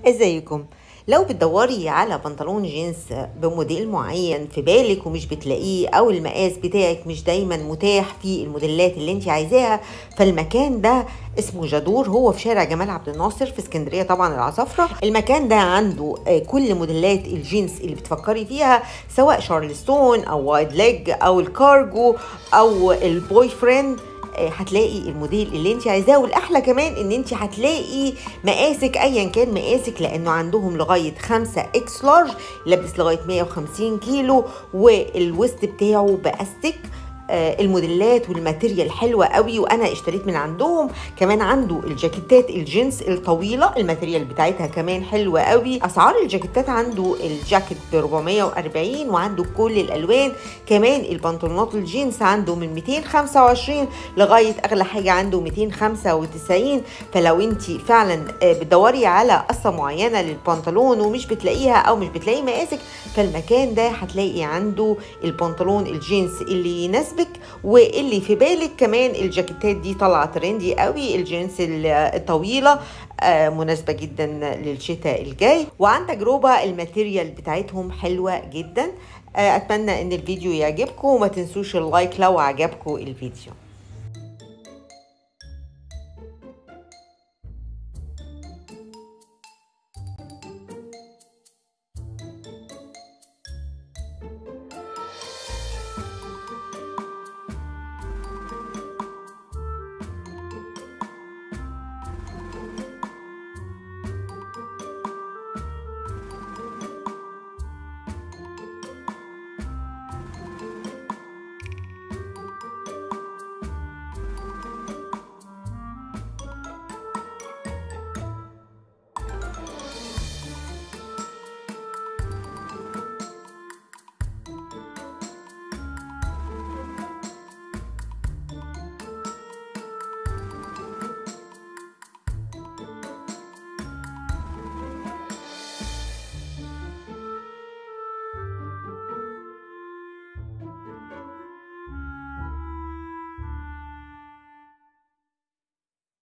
ازيكم لو بتدوري على بنطلون جينز بموديل معين في بالك ومش بتلاقيه او المقاس بتاعك مش دايما متاح في الموديلات اللي انت عايزاها فالمكان ده اسمه جادور هو في شارع جمال عبد الناصر في اسكندريه طبعا العصافره المكان ده عنده آه، كل موديلات الجينز اللي بتفكري فيها سواء شارلستون او وايد ليج او الكارجو او البوي فريند آه، هتلاقي الموديل اللي انت عايزاه والاحلى كمان ان انت هتلاقي مقاسك ايا كان مقاسك لانه عندهم لغايه 5 اكس لارج لابس لغايه 150 كيلو والوسط بتاعه باستك آه، الموديلات والماتيريال حلوة قوي وانا اشتريت من عندهم كمان عنده الجاكيتات الجينز الطويلة الماتيريال بتاعتها كمان حلوة قوي اسعار الجاكيتات عنده الجاكيت ب 440 وعنده كل الالوان كمان البنطلونات الجينز عنده من 225 لغاية اغلى حاجة عنده 295 فلو انت فعلا آه، بتدوري على قصة معينة للبنطلون ومش بتلاقيها او مش بتلاقي مقاسك فالمكان ده هتلاقي عنده البنطلون الجينز اللي يناسبك واللي في بالك كمان الجاكيتات دي طالعه ترندي قوي الجينز الطويله آه، مناسبه جدا للشتاء الجاي وعن تجربه الماتيريال بتاعتهم حلوه جدا آه، اتمنى ان الفيديو يعجبكم وما تنسوش اللايك لو عجبكم الفيديو